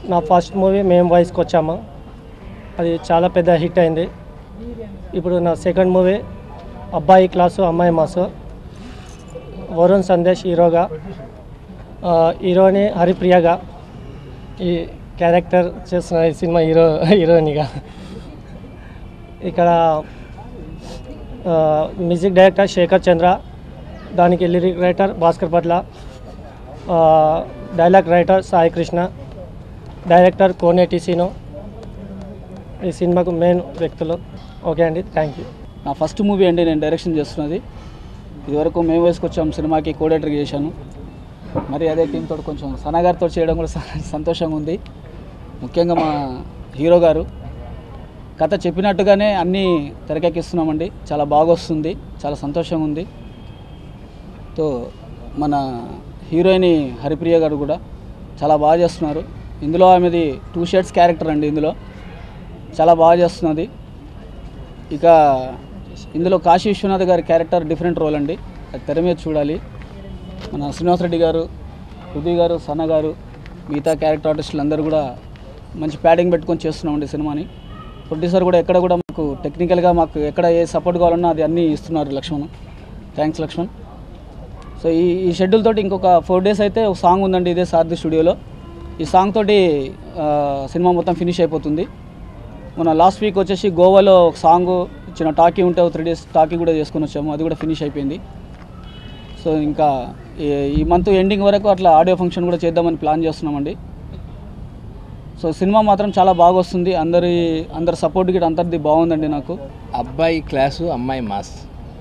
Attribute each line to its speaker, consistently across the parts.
Speaker 1: నా first movie మేము వాయిస్కి వచ్చాము అది చాలా పెద్ద హిట్ అయింది ఇప్పుడు నా సెకండ్ మూవీ అబ్బాయి క్లాసు అమ్మాయి మాసు వరుణ్ సందేశ్ హీరోగా ఆ, హీరోని హరిప్రియగా ఈ క్యారెక్టర్ చేస్తున్న ఈ సినిమా హీరో హీరోయిన్గా ఇక్కడ ఆ, మ్యూజిక్ డైరెక్టర్ శేఖర్ చంద్ర దానికి లిరిక్ రైటర్ భాస్కర్ పట్ల ఆ, dialogue writer Sai Krishna director Koneti Seenu ఈ సినిమాకు మెయిన్ వ్యక్తులు ఓకే అండి థ్యాంక్ యూ
Speaker 2: నా ఫస్ట్ మూవీ అండి నేను డైరెక్షన్ చేస్తున్నది ఇదివరకు మేము వేసుకొచ్చాం సినిమాకి కోడేటర్ చేశాను మరి అదే టీంతో కొంచెం సనగారితో చేయడం కూడా స- సంతోషంగా ఉంది ముఖ్యంగా మా హీరో గారు కథ చెప్పినట్టుగానే అన్నీ తెరకెక్కిస్తున్నామండి చాలా బాగా వస్తుంది చాలా సంతోషంగా ఉంది తో మన హీరోయిన్ హరిప్రియ గారు కూడా చాలా బాగా చేస్తున్నారు ఇందులో ఆమెది టూ షేడ్స్ క్యారెక్టర్ అండి ఇందులో చాలా బాగా చేస్తున్నది ఇక ఇందులో కాశీ విశ్వనాథ్ గారి క్యారెక్టర్ డిఫరెంట్ రోల్ అండి అది తెర మీద చూడాలి మన శ్రీనివాస్ రెడ్డి గారు హృదయ్ గారు సన్న గారు మిగతా క్యారెక్టర్ ఆర్టిస్టులు అందరూ కూడా మంచి ప్యాడింగ్ పెట్టుకొని చేస్తున్నామండి సినిమాని ప్రొడ్యూసర్ కూడా ఎక్కడ కూడా మాకు టెక్నికల్గా మాకు ఎక్కడ ఏ సపోర్ట్ కావాలన్నా అది అన్నీ ఇస్తున్నారు లక్ష్మణ్ థ్యాంక్స్ లక్ష్మణ్ సో ఈ ఈ షెడ్యూల్ తోటి ఇంకొక ఫోర్ డేస్ అయితే ఒక సాంగ్ ఉందండి ఇదే సారథి స్టూడియోలో ఈ సాంగ్ తోటి ఆ, సినిమా మొత్తం ఫినిష్ అయిపోతుంది మన లాస్ట్ వీక్ వచ్చేసి గోవాలో ఒక సాంగ్ చిన్న టాకీ ఉంటే త్రీ డేస్ టాకీ కూడా చేసుకొని వచ్చాము అది కూడా ఫినిష్ అయిపోయింది సో ఇంకా ఈ- ఈ మంత్ ఎండింగ్ వరకు అట్లా ఆడియో ఫంక్షన్ కూడా చేద్దామని ప్లాన్ చేస్తున్నామండి సో సినిమా మాత్రం చాలా బాగా వస్తుంది అందరి అందరి సపోర్ట్ గిట్ అందరిది బాగుందండి నాకు
Speaker 3: అబ్బాయి క్లాసు అమ్మాయి మాస్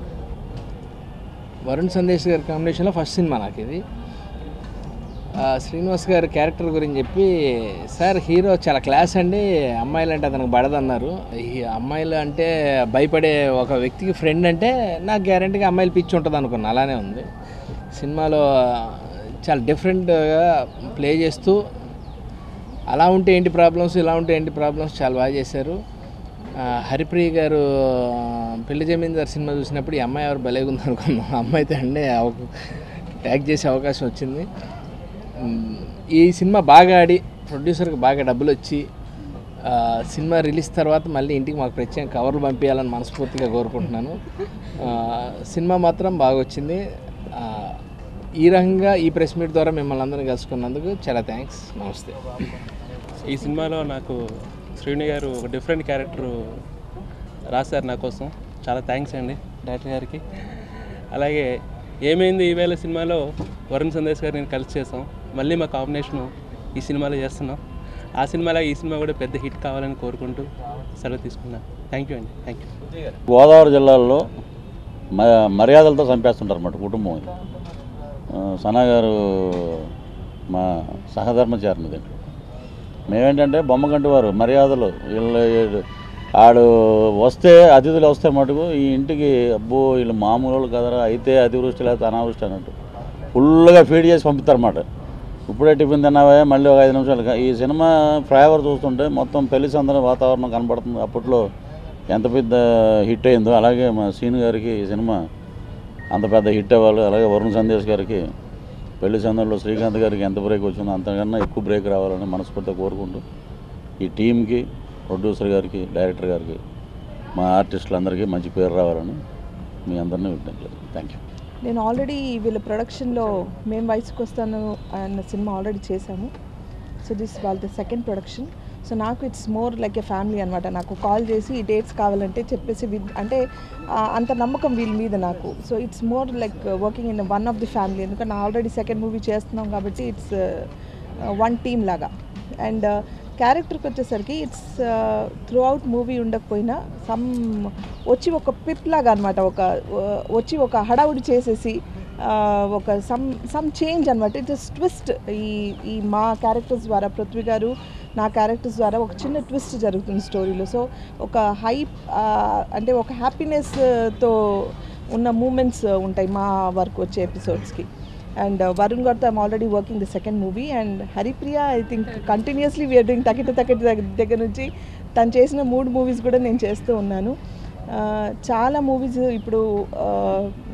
Speaker 3: వరుణ్ సందేశ్ గారి కాంబినేషన్లో ఫస్ట్ సినిమా నాకు ఇది ఆ, శ్రీనివాస్ గారి క్యారెక్టర్ గురించి చెప్పి సార్ హీరో చాలా క్లాస్ అండి అమ్మాయిలు అంటే అతనికి పడదన్నారు ఈ అమ్మాయిలు అంటే భయపడే ఒక వ్యక్తికి ఫ్రెండ్ అంటే నాకు గ్యారంటీగా అమ్మాయిలు పిచ్చి ఉంటుంది అనుకున్నా అలానే ఉంది సినిమాలో చాలా డిఫరెంట్గా ప్లే చేస్తూ అలా ఉంటే ఏంటి ప్రాబ్లమ్స్ ఇలా ఉంటే ఏంటి ప్రాబ్లమ్స్ చాలా బాగా చేశారు ఆ, హరిప్రియ గారు పెళ్లి జమీందార్ సినిమా చూసినప్పుడు ఈ అమ్మాయి ఎవరు భలేగా ఉంది అనుకున్నాం ఆ అమ్మాయితో అంటే ట్యాగ్ చేసే అవకాశం వచ్చింది ఉమ్, ఈ సినిమా బాగా ఆడి ప్రొడ్యూసర్కి బాగా డబ్బులు వచ్చి ఆ, సినిమా రిలీజ్ తర్వాత మళ్ళీ ఇంటికి మాకు ప్రత్యేక కవర్లు పంపించాలని మనస్ఫూర్తిగా కోరుకుంటున్నాను ఆ, సినిమా మాత్రం బాగా వచ్చింది ఆ, ఈ రకంగా ఈ ప్రెస్ మీట్ ద్వారా మిమ్మల్ని అందరినీ కలుసుకున్నందుకు చాలా థ్యాంక్స్ నమస్తే
Speaker 4: ఈ సినిమాలో నాకు శ్రీని గారు ఒక డిఫరెంట్ క్యారెక్టర్ రాశారు నా కోసం చాలా థ్యాంక్స్ అండి డైరెక్టర్ గారికి అలాగే ఏమైంది ఈవేళ సినిమాలో వరుణ్ సందేశ్ గారిని కలిసి చేసాం మళ్ళీ మా కాంబినేషను ఈ సినిమాలో చేస్తున్నాం ఆ సినిమాలో ఈ సినిమా కూడా పెద్ద హిట్ కావాలని కోరుకుంటూ సెలవు తీసుకున్నాను థ్యాంక్ యూ అండి థ్యాంక్ యూ
Speaker 5: గోదావరి జిల్లాలో మ మర్యాదలతో చంపేస్తుంటారు అన్నమాట కుటుంబం ఇది ఆ, సనా గారు మా సహధర్మచారిని దీంట్లో మేమేంటంటే బొమ్మగంటి వారు మర్యాదలు వీళ్ళు ఆడు వస్తే అతిథులు వస్తే మటుకు ఈ ఇంటికి అబ్బో వీళ్ళు మామూలు వాళ్ళు కదరా అయితే అతివృష్టి లేకపోతే అనావృష్టి అన్నట్టు ఫుల్గా ఫీడ్ చేసి పంపుతారన్నమాట ఇప్పుడే టిఫిన్ తిన్నావే మళ్ళీ ఒక ఐదు నిమిషాలు ఈ సినిమా ఫ్లైఓవర్ చూస్తుంటే మొత్తం పెళ్లి సందర్భ వాతావరణం కనపడుతుంది అప్పట్లో ఎంత పెద్ద హిట్ అయిందో అలాగే మా సీన్ గారికి ఈ సినిమా అంత పెద్ద హిట్ అవ్వాలి అలాగే వరుణ్ సందేశ్ గారికి పెళ్లి సందర్లో శ్రీకాంత్ గారికి ఎంత బ్రేక్ వచ్చిందో అంతకన్నా ఎక్కువ బ్రేక్ రావాలని మనస్ఫూర్తిగా కోరుకుంటూ ఈ టీంకి ప్రొడ్యూసర్ గారికి డైరెక్టర్ గారికి మా ఆర్టిస్టులందరికీ మంచి పేరు రావాలని మీ అందరినీ విజ్ఞప్తి థ్యాంక్ యూ
Speaker 6: నేను ఆల్రెడీ వీళ్ళ ప్రొడక్షన్లో మేము వయసుకు వస్తాను అన్న సినిమా ఆల్రెడీ చేశాము సో దిస్ వాళ్ళ సెకండ్ ప్రొడక్షన్ సో నాకు it's more like a family అనమాట నాకు కాల్ చేసి ఈ డేట్స్ కావాలంటే చెప్పేసి with- అంటే ఆ, అంత నమ్మకం వీళ్ళ మీద నాకు so it's more like working in one of the family ఎందుకంటే ఆల్రెడీ సెకండ్ మూవీ చేస్తున్నాం కాబట్టి ఇట్స్ వన్ టీమ్ లాగా అండ్ క్యారెక్టర్కి వచ్చేసరికి ఇట్స్ త్రూ అవుట్ మూవీ ఉండకపోయినా సమ్ వచ్చి ఒక పిప్ లాగా అనమాట ఒక uh, వచ్చి ఒక హడావుడి చేసేసి uh, ఒక సమ్ సమ్ చేంజ్ అనమాట ఇట్స్ ట్విస్ట్ ఈ ఈ మా క్యారెక్టర్స్ ద్వారా పృథ్వీ గారు నా క్యారెక్టర్స్ ద్వారా ఒక చిన్న ట్విస్ట్ జరుగుతుంది స్టోరీలో సో ఒక హై అంటే ఒక హ్యాపీనెస్తో ఉన్న మూమెంట్స్ ఉంటాయి మా వరకు వచ్చే ఎపిసోడ్స్కి అండ్ వరుణ్ గారితో I'm already working the second movie and Haripriya I think continuously we're doing Takita Takita దగ్గర నుంచి తను చేసిన మూడు మూవీస్ కూడా నేను చేస్తూ ఉన్నాను ఆ, చాలా మూవీస్ ఇప్పుడు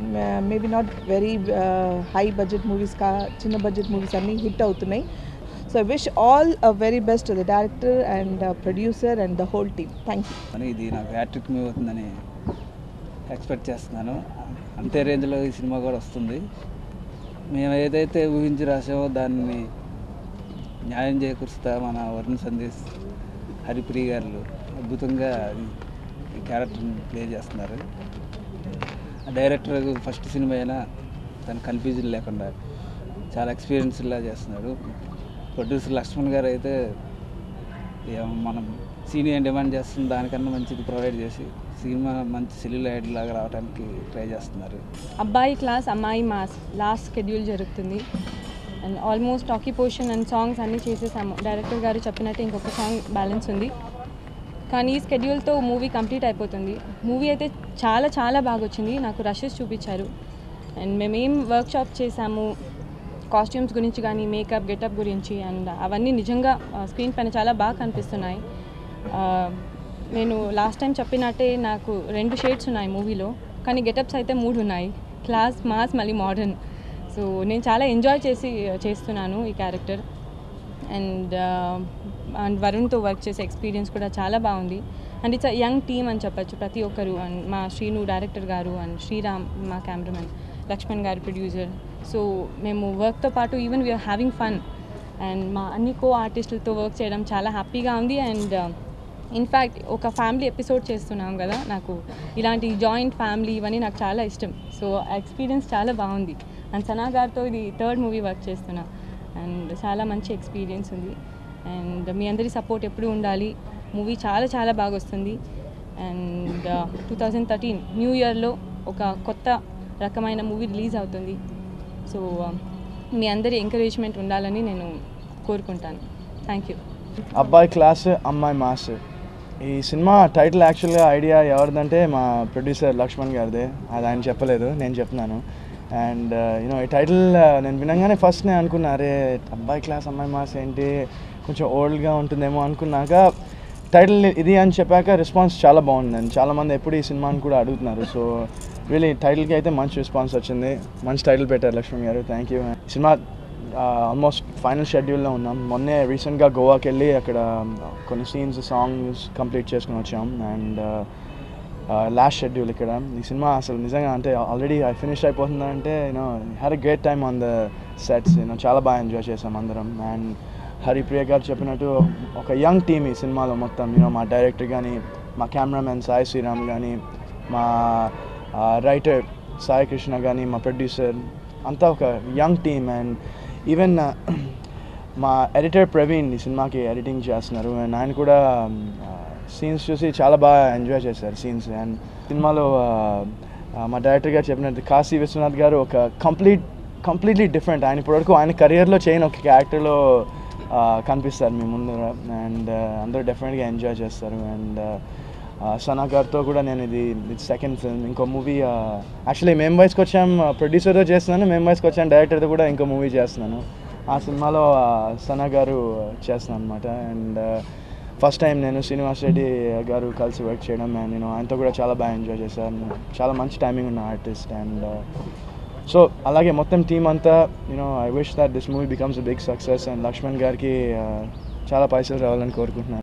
Speaker 6: maybe not very high budget movies కా చిన్న బడ్జెట్ మూవీస్ అన్నీ హిట్ అవుతున్నాయి so so I wish all a very best the director and producer and the whole team thank you
Speaker 2: అని ఇది నాకు హ్యాట్రిక్ మూవ్ అవుతుందని ఎక్స్పెక్ట్ చేస్తున్నాను అంతే రేంజ్లో ఈ సినిమా కూడా వస్తుంది మేము ఏదైతే ఊహించి రాసామో దాన్ని న్యాయం చేకూరుస్తా మన వరుణ్ సందేశ్ హరిప్రియ గారు అద్భుతంగా ఈ- ఈ క్యారెక్టర్ని ప్లే చేస్తున్నారు ఆ డైరెక్టర్ ఫస్ట్ సినిమా అయినా తన కన్ఫ్యూజన్ లేకుండా చాలా ఎక్స్పీరియన్స్లా చేస్తున్నాడు ప్రొడ్యూసర్ లక్ష్మణ్ గారు అయితే ఏం మనం సీనియర్ డిమాండ్ చేస్తున్న దానికన్నా మంచిది ప్రొవైడ్ చేసి సినిమా మంచి సెల్యులైడ్ లాగా రావడానికి ట్రై చేస్తున్నారు
Speaker 7: Abbayi class Ammayi mass last schedule జరుగుతుంది and almost talkie portion and songs అన్నీ చేసేసాము డైరెక్టర్ గారు చెప్పినట్టు ఇంకొక సాంగ్ బ్యాలెన్స్ ఉంది కానీ ఈ స్కెడ్యూల్తో మూవీ కంప్లీట్ అయిపోతుంది మూవీ అయితే చాలా చాలా బాగా వచ్చింది నాకు రషెస్ చూపించారు అండ్ మేమేం వర్క్ షాప్ చేసాము కాస్ట్యూమ్స్ గురించి కానీ మేకప్ గెటప్ గురించి అండ్ అవన్నీ నిజంగా స్క్రీన్ పైన చాలా బాగా కనిపిస్తున్నాయి ఆ, నేను లాస్ట్ టైం చెప్పినట్టే నాకు రెండు షేడ్స్ ఉన్నాయి మూవీలో కానీ గెటప్స్ అయితే మూడు ఉన్నాయి క్లాస్ మాస్ మళ్ళీ మోడర్న్ సో నేను చాలా ఎంజాయ్ చేసి చేస్తున్నాను ఈ క్యారెక్టర్ అండ్ అండ్ వరుణ్తో వర్క్ చేసే ఎక్స్పీరియన్స్ కూడా చాలా బాగుంది and it's a young team అని చెప్పొచ్చు ప్రతి ఒక్కరు అండ్ మా శ్రీను డైరెక్టర్ గారు అండ్ శ్రీరామ్ మా కెమెరామెన్ లక్ష్మణ్ గారు ప్రొడ్యూసర్ సో మేము వర్క్తో పాటు even we're having fun and మా అన్ని కో ఆర్టిస్టులతో వర్క్ చేయడం చాలా హ్యాపీగా ఉంది అండ్ ఇన్ఫ్యాక్ట్ ఒక ఫ్యామిలీ ఎపిసోడ్ చేస్తున్నాం కదా నాకు ఇలాంటి జాయింట్ ఫ్యామిలీ ఇవన్నీ నాకు చాలా ఇష్టం సో ఆ ఎక్స్పీరియన్స్ చాలా బాగుంది అండ్ సనా గారితో ఇది థర్డ్ మూవీ వర్క్ చేస్తున్నా అండ్ చాలా మంచి ఎక్స్పీరియన్స్ ఉంది అండ్ మీ అందరి సపోర్ట్ ఎప్పుడు ఉండాలి మూవీ చాలా చాలా బాగా వస్తుంది and two thousand thirteen new ఇయర్లో ఒక కొత్త రకమైన మూవీ రిలీజ్ అవుతుంది సో మీ అందరి ఎంకరేజ్మెంట్ ఉండాలని నేను కోరుకుంటాను thank you
Speaker 8: Abbayi class Ammayi mass ఈ సినిమా టైటిల్ యాక్చువల్గా ఐడియా ఎవరిదంటే మా ప్రొడ్యూసర్ లక్ష్మణ్ గారిదే అది ఆయన చెప్పలేదు నేను చెప్తున్నాను అండ్ యూనో ఈ టైటిల్ నేను వినగానే ఫస్ట్ నేను అనుకున్నా అరే అబ్బాయి క్లాస్ అమ్మాయి మాస్ ఏంటి కొంచెం ఓల్డ్గా ఉంటుందేమో అనుకున్నాక టైటిల్ ఇది అని చెప్పాక రెస్పాన్స్ చాలా బాగుంది చాలామంది ఎప్పుడు ఈ సినిమాని కూడా అడుగుతున్నారు సో రియలీ టైటిల్కి అయితే మంచి రెస్పాన్స్ వచ్చింది మంచి టైటిల్ పెట్టారు లక్ష్మణ్ గారు థ్యాంక్ యూ సినిమా ఆల్మోస్ట్ ఫైనల్ షెడ్యూల్లో ఉన్నాం మొన్నే రీసెంట్గా గోవాకి వెళ్ళి అక్కడ కొన్ని సీన్స్ సాంగ్స్ కంప్లీట్ చేసుకుని వచ్చాం అండ్ లాస్ట్ షెడ్యూల్ ఇక్కడ ఈ సినిమా అసలు నిజంగా అంటే ఆల్రెడీ ఫినిష్ అయిపోతుందంటే you know had a great time on the sets you know చాలా బాగా ఎంజాయ్ చేసాం అందరం అండ్ హరిప్రియ గారు చెప్పినట్టు ఒక యంగ్ టీమ్ ఈ సినిమాలో మొత్తం యూనో మా డైరెక్టర్ కానీ మా కెమెరామెన్ సాయి శ్రీరామ్ కానీ మా రైటర్ సాయి కృష్ణ కానీ మా ప్రొడ్యూసర్ అంతా ఒక యంగ్ టీమ్ అండ్ ఈవెన్ మా ఎడిటర్ ప్రవీణ్ ఈ సినిమాకి ఎడిటింగ్ చేస్తున్నారు అండ్ ఆయన కూడా సీన్స్ చూసి చాలా బాగా ఎంజాయ్ చేశారు సీన్స్ అండ్ సినిమాలో ఆ, ఆ, మా డైరెక్టర్ గారు చెప్పినట్టు కాశీ విశ్వనాథ్ గారు ఒక కంప్లీట్ కంప్లీట్లీ డిఫరెంట్ ఆయన ఇప్పటివరకు ఆయన కెరియర్లో చేయని ఒక క్యారెక్టర్లో కనిపిస్తారు మీ ముందు అండ్ అందరూ డెఫినెట్గా ఎంజాయ్ చేస్తారు అండ్ సనా గారితో కూడా నేను ఇది ఇది సెకండ్ ఫిల్మ్ ఇంకో మూవీ యాక్చువల్లీ మేము వయసుకి వచ్చాం ప్రొడ్యూసర్తో చేస్తున్నాను మేము వయసుకి వచ్చాను డైరెక్టర్తో కూడా ఇంకో మూవీ చేస్తున్నాను ఆ సినిమాలో ఆ, సనా గారు చేస్తున్నాను అనమాట అండ్ ఫస్ట్ టైం నేను శ్రీనివాస్ రెడ్డి గారు కలిసి వర్క్ చేయడం అండ్ నేను ఆయనతో కూడా చాలా బాగా ఎంజాయ్ చేశాను చాలా మంచి టైమింగ్ ఉన్న ఆర్టిస్ట్ అండ్ సో అలాగే మొత్తం టీం అంతా you know I wish that this movie becomes big success and Lakshman గారికి uh, చాలా పైసలు రావాలని కోరుకుంటున్నాను